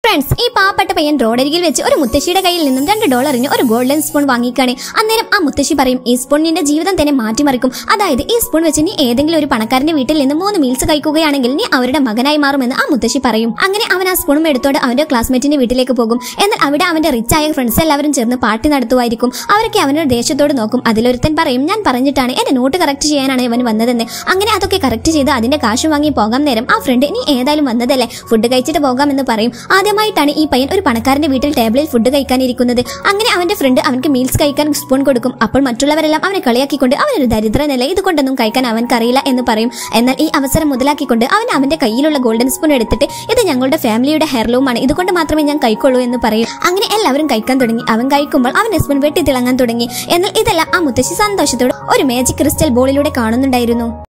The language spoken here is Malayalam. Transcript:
ഫ്രണ്ട്സ് ഈ പാവപ്പെട്ട പയ്യൻ റോഡരികിൽ വെച്ച് ഒരു മുത്തശ്ശിയുടെ കയ്യിൽ നിന്നും രണ്ട് ഡോളറിന് ഒരു ഗോൾഡൻ സ്പൂൺ വാങ്ങിക്കാണ് അന്നേരം ആ മുത്തശ്ശി പറയും ഈ സ്പൂൺ നിന്റെ ജീവിതം തന്നെ മാറ്റിമറിക്കും അതായത് ഈ സ്പൂൺ വെച്ച് നീ ഏതെങ്കിലും ഒരു പണക്കാരന്റെ വീട്ടിൽ നിന്ന് മൂന്ന് മീൽസ് കഴിക്കുകയാണെങ്കിൽ നീ അവരുടെ മകനായി മാറുമെന്ന് ആ മുത്തശ്ശി പറയും അങ്ങനെ അവൻ ആ സ്പൂണും എടുത്തോണ്ട് അവന്റെ ക്ലാസ്മേറ്റിന്റെ വീട്ടിലേക്ക് പോകും എന്നാൽ അവിടെ അവന്റെ റിച്ച് ആയ ഫ്രണ്ട്സ് എല്ലാവരും ചേർന്ന് പാർട്ടി നടത്തുമായിരിക്കും അവരൊക്കെ അവനൊരു ദേഷ്യത്തോട് നോക്കും അതിലൊരുത്തൻ പറയും ഞാൻ പറഞ്ഞിട്ടാണ് എന്റെ നോട്ട് കറക്റ്റ് ചെയ്യാനാണ് ഇവൻ വന്നതെന്ന് അങ്ങനെ അതൊക്കെ കറക്റ്റ് ചെയ്ത് അതിന്റെ കാശ് വാങ്ങി പോകാൻ നേരം ആ ഫ്രണ്ട് നീ ഏതായാലും വന്നതല്ലേ ഫുഡ് കഴിച്ചിട്ട് പോകാമെന്ന് പറയും ആദ്യമായിട്ടാണ് ഈ പയ്യൻ ഒരു പണക്കാരന്റെ വീട്ടിൽ ടേബിളിൽ ഫുഡ് കഴിക്കാനിരിക്കുന്നത് അങ്ങനെ അവന്റെ ഫ്രണ്ട് അവൻക്ക് മീൽസ് കഴിക്കാൻ സ്പൂൺ കൊടുക്കും അപ്പോൾ മറ്റുള്ളവരെല്ലാം അവനെ കളിയാക്കിക്കൊണ്ട് അവനൊരു ദരിദ്രനല്ല ഇതുകൊണ്ടൊന്നും കഴിക്കാൻ അവൻക്കറിയില്ല എന്ന് പറയും എന്നാൽ ഈ അവസരം മുതലാക്കിക്കൊണ്ട് അവൻ അവന്റെ കയ്യിലുള്ള ഗോൾഡൻ സ്പൂൺ എടുത്തിട്ട് ഇത് ഞങ്ങളുടെ ഫാമിലിയുടെ ഹെയർലൂമാണ് ഇതുകൊണ്ട് മാത്രമേ ഞാൻ കഴിക്കുള്ളൂ എന്ന് പറയും അങ്ങനെ എല്ലാവരും കഴിക്കാൻ തുടങ്ങി അവൻ കഴിക്കുമ്പോൾ അവന്റെ സ്പൂൺ വെട്ടി തിളങ്ങാൻ തുടങ്ങി എന്നാൽ ഇതെല്ലാം ആ മുത്തശ്ശി സന്തോഷത്തോടെ ഒരു മാജിക് ക്രിസ്റ്റൽ ബോളിലൂടെ കാണുന്നുണ്ടായിരുന്നു